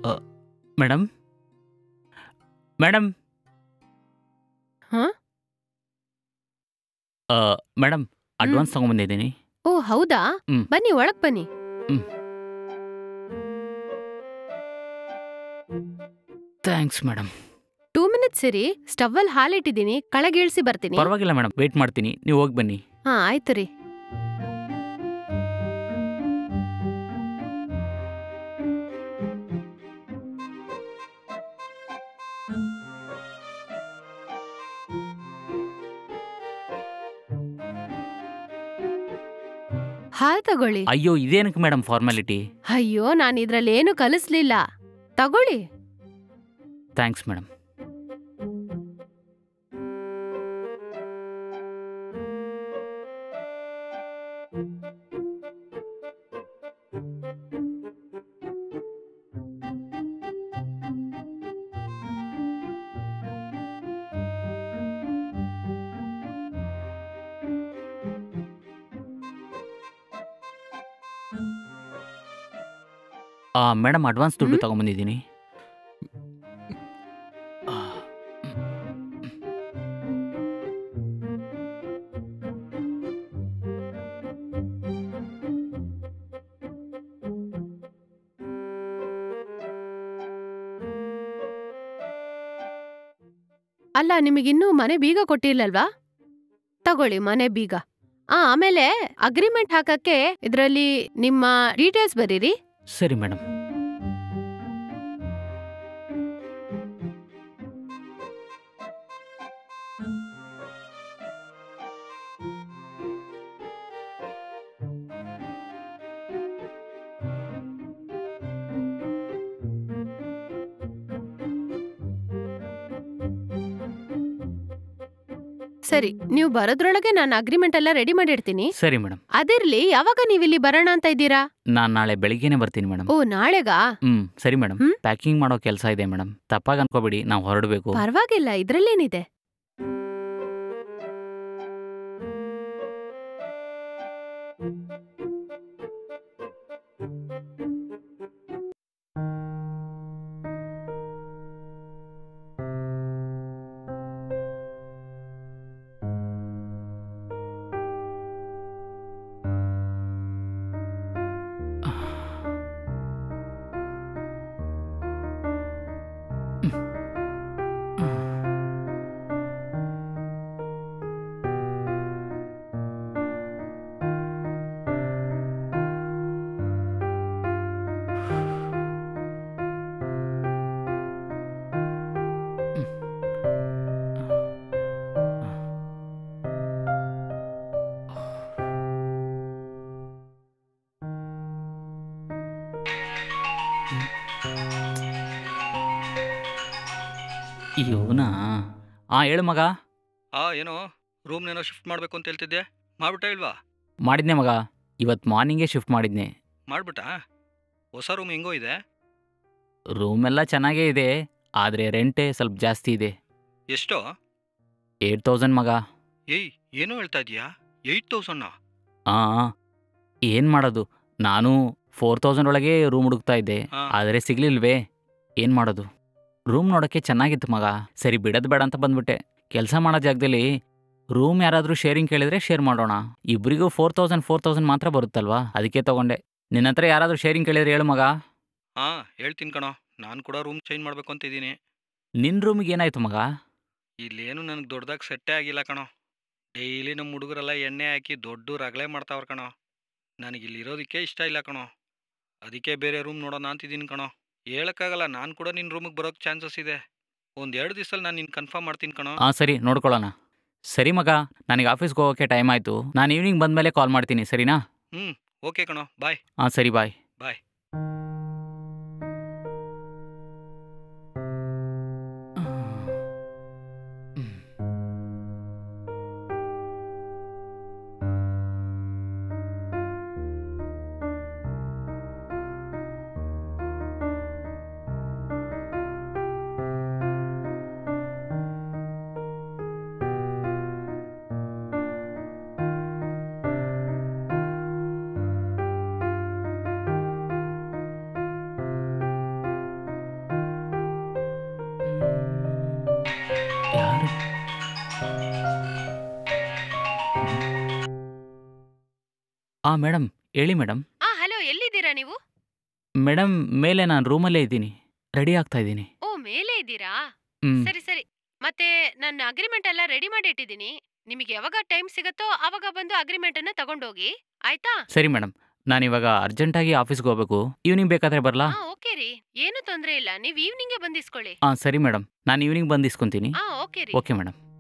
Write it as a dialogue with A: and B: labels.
A: Madam madam
B: ಹಾ?
A: Madam advance ತಗೊಂಬಂದಿದ್ದೀನಿ
B: ಓ ಹೌದಾ
A: ಹ್ಮ್.
B: ಬನ್ನಿ ಒಳಗ್ ಬನ್ನಿ
A: ಥ್ಯಾಂಕ್ಸ್ ಮೇಡಮ್
B: ಟೂ ಮಿನಿಟ್ಸ್ ಇರಿ ಸ್ಟವ್ ಅಲ್ಲಿ ಹಾಲಿಟ್ಟಿದ್ದೀನಿ ಕೆಳಗಿಳಿಸಿ ಬರ್ತೀನಿ
A: ಪರವಾಗಿಲ್ಲ ಮೇಡಮ್ ವೇಟ್ ಮಾಡ್ತೀನಿ ನೀವು ಹೋಗಿ ಬನ್ನಿ
B: ಹಾ ಆಯ್ತು ರೀ ಹಾಲ್ ತಗೊಳ್ಳಿ
A: ಅಯ್ಯೋ ಇದೇನಕ್ಕೆ ಮೇಡಮ್ ಫಾರ್ಮಾಲಿಟಿ
B: ಅಯ್ಯೋ ನಾನು ಇದ್ರಲ್ಲಿ ಏನು ಕಲಿಸ್ಲಿಲ್ಲ ತಗೊಳ್ಳಿ
A: ಥ್ಯಾಂಕ್ಸ್ ಮೇಡಮ್ ಮೇಡಮ್ ಅಡ್ವಾನ್ಸ್ ದುಡ್ಡು
B: ಹ್ಮ್?
A: ತಗೊಂಬಂದಿದ್ದೀನಿ
B: ಅಲ್ಲ ನಿಮಗಿನ್ನೂ ಮನೆ ಬೀಗ ಕೊಟ್ಟಿಲ್ಲಲ್ವಾ ತಗೊಳ್ಳಿ ಮನೆ ಬೀಗ ಆ ಆಮೇಲೆ ಅಗ್ರಿಮೆಂಟ್ ಹಾಕಕ್ಕೆ ಇದ್ರಲ್ಲಿ ನಿಮ್ಮ ಡೀಟೇಲ್ಸ್ ಬರೀರಿ
A: ಸರಿ ಮೇಡಮ್
B: ಸರಿ ನೀವು ಬರೋದ್ರೊಳಗೆ ನಾನು ಅಗ್ರಿಮೆಂಟ್ ಎಲ್ಲ ರೆಡಿ ಮಾಡಿರ್ತೀನಿ
A: ಸರಿ ಮೇಡಮ್
B: ಅದಿರ್ಲಿ ಯಾವಾಗ ನೀವಿಲ್ಲಿ ಬರೋಣ ಅಂತ ಇದ್ದೀರಾ
A: ನಾನು ನಾಳೆ ಬೆಳಿಗ್ಗೆನೆ ಬರ್ತೀನಿ ಮೇಡಮ್
B: ಓ ನಾಳೆಗಾ
A: ಹ್ಮ್ ಸರಿ ಮೇಡಮ್
B: ಹ್ಮ್?
A: ಪ್ಯಾಕಿಂಗ್ ಮಾಡೋ ಕೆಲಸ ಇದೆ ಮೇಡಮ್ ತಪ್ಪಾಗಿ ಅನ್ಕೋಬೇಡಿ ನಾವು ಹೊರಡಬೇಕು
B: ಪರವಾಗಿಲ್ಲ ಇದ್ರಲ್ಲೇನಿದೆ
A: ಇವನಾ ಆ ಹೇಳು ಮಗ
C: ಆ ಏನೋ ರೂಮ್ನೇನೋ ಶಿಫ್ಟ್ ಮಾಡಬೇಕು ಅಂತ ಹೇಳ್ತಿದ್ದೆ ಮಾಡ್ಬಿಟ್ಟ ಇಲ್ವಾ
A: ಮಾಡಿದ್ನೆ ಮಗ ಇವತ್ತು ಮಾರ್ನಿಂಗೇ ಶಿಫ್ಟ್ ಮಾಡಿದ್ನೆ
C: ಮಾಡ್ಬಿಟ್ಟಾ ಹೊಸ ರೂಮ್ ಹೆಂಗೋ ಇದೆ
A: ರೂಮ್ ಎಲ್ಲ ಚೆನ್ನಾಗೇ ಇದೆ ಆದರೆ ರೆಂಟೇ ಸ್ವಲ್ಪ ಜಾಸ್ತಿ ಇದೆ
C: ಎಷ್ಟೋ
A: ಏಟ್ ತೌಸಂಡ್ ಮಗ
C: ಏಯ್ ಏನೋ ಹೇಳ್ತಾ ಇದೀಯಾ ಏಯ್ಟ್ ತೌಸಂಡಾ
A: ಹಾಂ ಏನು ಮಾಡೋದು ನಾನು ಫೋರ್ ತೌಸಂಡ್ ಒಳಗೆ ರೂಮ್ ಹುಡುಕ್ತಾ ಇದ್ದೆ
C: ಹಾ.
A: ಆದರೆ ಸಿಗ್ಲಿಲ್ವೇ ಏನು ಮಾಡೋದು ರೂಮ್ ನೋಡೋಕ್ಕೆ ಚೆನ್ನಾಗಿತ್ತು ಮಗ ಸರಿ ಬಿಡೋದು ಬೇಡ ಅಂತ ಬಂದ್ಬಿಟ್ಟೆ ಕೆಲಸ ಮಾಡೋ ಜಾಗದಲ್ಲಿ ರೂಮ್ ಯಾರಾದರೂ ಶೇರಿಂಗ್ ಕೇಳಿದ್ರೆ ಶೇರ್ ಮಾಡೋಣ ಇಬ್ಬರಿಗೂ ಫೋರ್ ತೌಸಂಡ್ ಫೋರ್ ತೌಸಂಡ್ ಮಾತ್ರ ಬರುತ್ತಲ್ವಾ ಅದಕ್ಕೆ ತಗೊಂಡೆ ನಿನ್ನ ಹತ್ರ ಯಾರಾದರೂ ಶೇರಿಂಗ್ ಕೇಳಿದ್ರೆ ಹೇಳು ಮಗ
C: ಹಾ ಹೇಳ್ತೀನಿ ಕಣೋ ನಾನು ಕೂಡ ರೂಮ್ ಚೇಂಜ್ ಮಾಡಬೇಕು ಅಂತ ಇದ್ದೀನಿ
A: ನಿನ್ನ ರೂಮಿಗೆ ಏನಾಯ್ತು ಮಗ
C: ಇಲ್ಲೇನು ನನಗೆ ದೊಡ್ಡದಾಗಿ ಸೆಟ್ಟೇ ಆಗಿಲ್ಲ ಕಣೋ ಡೈಲಿ ನಮ್ಮ ಹುಡುಗರೆಲ್ಲ ಎಣ್ಣೆ ಹಾಕಿ ದೊಡ್ಡ ರಗಳೆ ಮಾಡ್ತಾವ್ರ ಕಣೋ ನನಗೆ ಇಲ್ಲಿ ಇರೋದಕ್ಕೆ ಇಷ್ಟ ಇಲ್ಲ ಕಣೋ ಅದಕ್ಕೆ ಬೇರೆ ರೂಮ್ ನೋಡೋಣ ಅಂತಿದ್ದೀನಿ ಕಣೋ ಹೇಳಕ್ಕಾಗಲ್ಲ ನಾನು ಕೂಡ ನಿನ್ನ ರೂಮಿಗೆ ಬರೋಕ್ಕೆ ಚಾನ್ಸಸ್ ಇದೆ ಒಂದು ಎರಡು ದಿವಸದಲ್ಲಿ ನಾನು ನಿನ್ನ ಕನ್ಫರ್ಮ್ ಮಾಡ್ತೀನಿ ಕಣೋ
A: ಹಾಂ ಸರಿ ನೋಡ್ಕೊಳ್ಳೋಣ ಸರಿ ಮಗ ನನಗೆ ಆಫೀಸ್ಗೆ ಹೋಗೋಕ್ಕೆ ಟೈಮ್ ಆಯಿತು ನಾನು ಈವ್ನಿಂಗ್ ಬಂದಮೇಲೆ ಕಾಲ್ ಮಾಡ್ತೀನಿ ಸರಿನಾ
C: ಹ್ಞೂ ಓಕೆ ಕಣೋ ಬಾಯ್
A: ಹಾಂ ಸರಿ ಬಾಯ್
C: ಬಾಯ್
A: ಆ ಹಾಂ ಮೇಡಮ್ ಹೇಳಿ ಮೇಡಮ್
B: ಆ ಹಲೋ ಎಲ್ಲಿದ್ದೀರಾ ನೀವು
A: ಮೇಡಮ್ ಮೇಲೆ ನಾನು ರೂಮಲ್ಲೇ ಇದ್ದೀನಿ ರೆಡಿ ಆಗ್ತಾ ಇದ್ದೀನಿ
B: ಓ ಮೇಲೆ ಇದ್ದೀರಾ
A: ಹ್ಞೂ
B: ಸರಿ ಸರಿ ಮತ್ತೆ ನನ್ನ ಅಗ್ರಿಮೆಂಟ್ ಎಲ್ಲ ರೆಡಿ ಮಾಡಿ ಇಟ್ಟಿದ್ದೀನಿ ನಿಮಗೆ ಯಾವಾಗ ಟೈಮ್ ಸಿಗುತ್ತೋ ಆವಾಗ ಬಂದು ಅಗ್ರಿಮೆಂಟ್ ಅನ್ನ ತಗೊಂಡೋಗಿ ಆಯ್ತಾ
A: ಸರಿ ಮೇಡಮ್ ನಾನು ಇವಾಗ ಅರ್ಜೆಂಟಾಗಿ ಆಫೀಸ್ಗೆ ಹೋಗ್ಬೇಕು ಈವ್ನಿಂಗ್ ಬೇಕಾದ್ರೆ ಬರಲಾ
B: ಹಾ ಓಕೆ ರೀ ಏನು ತೊಂದ್ರೆ ಇಲ್ಲ ನೀವು ಈವ್ನಿಂಗೇ ಬಂದಿಸ್ಕೊಳ್ಳಿ
A: ಹಾಂ ಸರಿ ಮೇಡಮ್ ನಾನು ಈವ್ನಿಂಗ್ ಬಂದು ಇಸ್ಕೊತೀನಿ
B: ಹಾ ಓಕೆ ರೀ
A: ಓಕೆ ಮೇಡಮ್